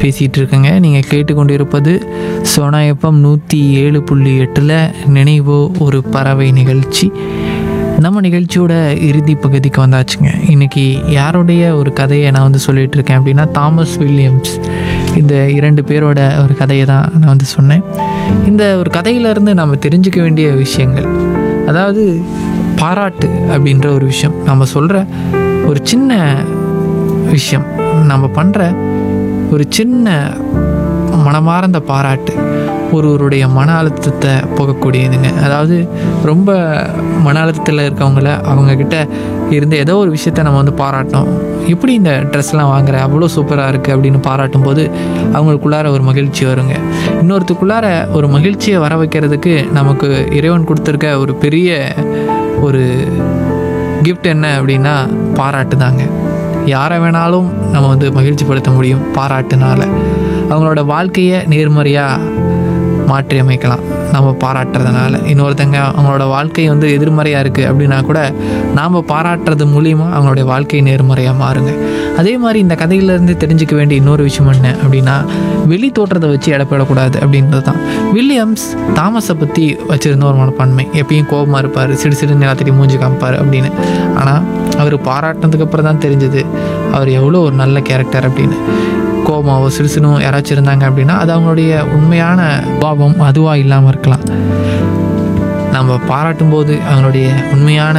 பேசிகிட்டு இருக்கேங்க நீங்கள் கேட்டுக்கொண்டிருப்பது சோனா எஃப்எம் நூற்றி ஏழு புள்ளி எட்டில் நினைவோ ஒரு பறவை நிகழ்ச்சி நம்ம நிகழ்ச்சியோட இறுதி பகுதிக்கு வந்தாச்சுங்க இன்றைக்கி யாருடைய ஒரு கதையை நான் வந்து சொல்லிகிட்டு இருக்கேன் அப்படின்னா தாமஸ் வில்லியம்ஸ் இந்த இரண்டு பேரோட ஒரு கதையை தான் நான் வந்து சொன்னேன் இந்த ஒரு கதையிலேருந்து நம்ம தெரிஞ்சுக்க வேண்டிய விஷயங்கள் அதாவது பாராட்டு அப்படின்ற ஒரு விஷயம் நம்ம சொல்கிற ஒரு சின்ன விஷயம் நம்ம பண்ணுற ஒரு சின்ன மனமார்ந்த பாராட்டு ஒருவருடைய மன அழுத்தத்தை போகக்கூடியதுங்க அதாவது ரொம்ப மன அழுத்தத்தில் இருக்கவங்கள அவங்கக்கிட்ட இருந்து ஏதோ ஒரு விஷயத்த நம்ம வந்து பாராட்டணும் எப்படி இந்த ட்ரெஸ்லாம் வாங்குற அவ்வளோ சூப்பராக இருக்குது அப்படின்னு பாராட்டும் போது அவங்களுக்குள்ளார ஒரு மகிழ்ச்சி வருங்க இன்னொருத்துக்குள்ளார ஒரு மகிழ்ச்சியை வர வைக்கிறதுக்கு நமக்கு இறைவன் கொடுத்துருக்க ஒரு பெரிய ஒரு கிஃப்ட் என்ன அப்படின்னா பாராட்டு தாங்க யாரை வேணாலும் நம்ம வந்து மகிழ்ச்சிப்படுத்த முடியும் பாராட்டுனால அவங்களோட வாழ்க்கையை நேர்மறையாக மாற்றி அமைக்கலாம் நம்ம பாராட்டுறதுனால இன்னொருத்தங்க அவங்களோட வாழ்க்கை வந்து எதிர்மறையாக இருக்குது அப்படின்னா கூட நாம் பாராட்டுறது மூலியமாக அவங்களுடைய வாழ்க்கை நேர்மறையாக மாறுங்க அதே மாதிரி இந்த கதையிலேருந்து தெரிஞ்சுக்க வேண்டிய இன்னொரு விஷயம் என்ன அப்படின்னா வெளி தோற்றத்தை வச்சு இடப்படக்கூடாது அப்படின்றது தான் வில்லியம்ஸ் தாமஸை பற்றி வச்சுருந்த ஒரு மனப்பான்மை எப்பயும் கோபமாக இருப்பார் சிடு சிடு எல்லாத்தையும் மூஞ்சி காமிப்பார் அப்படின்னு ஆனால் அவர் பாராட்டினதுக்கு அப்புறம் தான் தெரிஞ்சது அவர் எவ்வளோ ஒரு நல்ல கேரக்டர் அப்படின்னு கோபமாவோ சிறுசினும் யாராச்சும் இருந்தாங்க அப்படின்னா அது அவங்களுடைய உண்மையான பாவம் அதுவாக இல்லாமல் இருக்கலாம் நம்ம பாராட்டும் போது அவங்களுடைய உண்மையான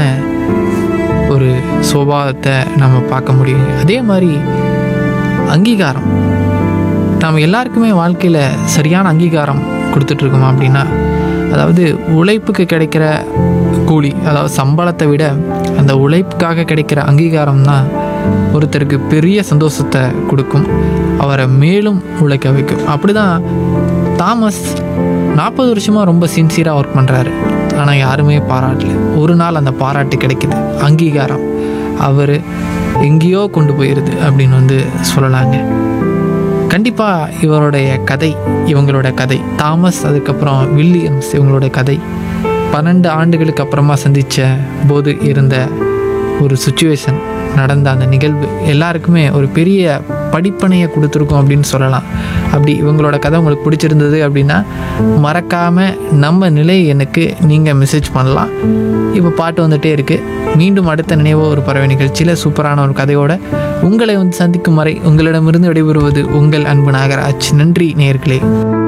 ஒரு சுபாவத்தை நம்ம பார்க்க முடியும் அதே மாதிரி அங்கீகாரம் நாம் எல்லாருக்குமே வாழ்க்கையில் சரியான அங்கீகாரம் கொடுத்துட்ருக்கோமா அப்படின்னா அதாவது உழைப்புக்கு கிடைக்கிற கூலி அதாவது சம்பளத்தை விட அந்த உழைப்புக்காக கிடைக்கிற அங்கீகாரம் தான் ஒருத்தருக்கு பெரிய சந்தோஷத்தை கொடுக்கும் அவரை மேலும் உழைக்க வைக்கும் அப்படி தான் தாமஸ் நாற்பது வருஷமாக ரொம்ப சின்சியராக ஒர்க் பண்ணுறாரு ஆனால் யாருமே பாராட்டல ஒரு நாள் அந்த பாராட்டு கிடைக்குது அங்கீகாரம் அவர் எங்கேயோ கொண்டு போயிடுது அப்படின்னு வந்து சொல்லலாங்க கண்டிப்பாக இவருடைய கதை இவங்களோட கதை தாமஸ் அதுக்கப்புறம் வில்லியம்ஸ் இவங்களோட கதை பன்னெண்டு ஆண்டுகளுக்கு அப்புறமா சந்தித்த போது இருந்த ஒரு சுச்சுவேஷன் நடந்த அந்த நிகழ்வு எல்லாருக்குமே ஒரு பெரிய படிப்பனையை கொடுத்துருக்கோம் அப்படின்னு சொல்லலாம் அப்படி இவங்களோட கதை உங்களுக்கு பிடிச்சிருந்தது அப்படின்னா மறக்காமல் நம்ம நிலை எனக்கு நீங்கள் மெசேஜ் பண்ணலாம் இப்போ பாட்டு வந்துட்டே இருக்குது மீண்டும் அடுத்த நினைவோ ஒரு பறவை நிகழ்ச்சியில் சூப்பரான ஒரு கதையோட உங்களை வந்து சந்திக்கும் வரை உங்களிடமிருந்து விடைபெறுவது உங்கள் அன்பு நாகராஜ் நன்றி நேயர்களே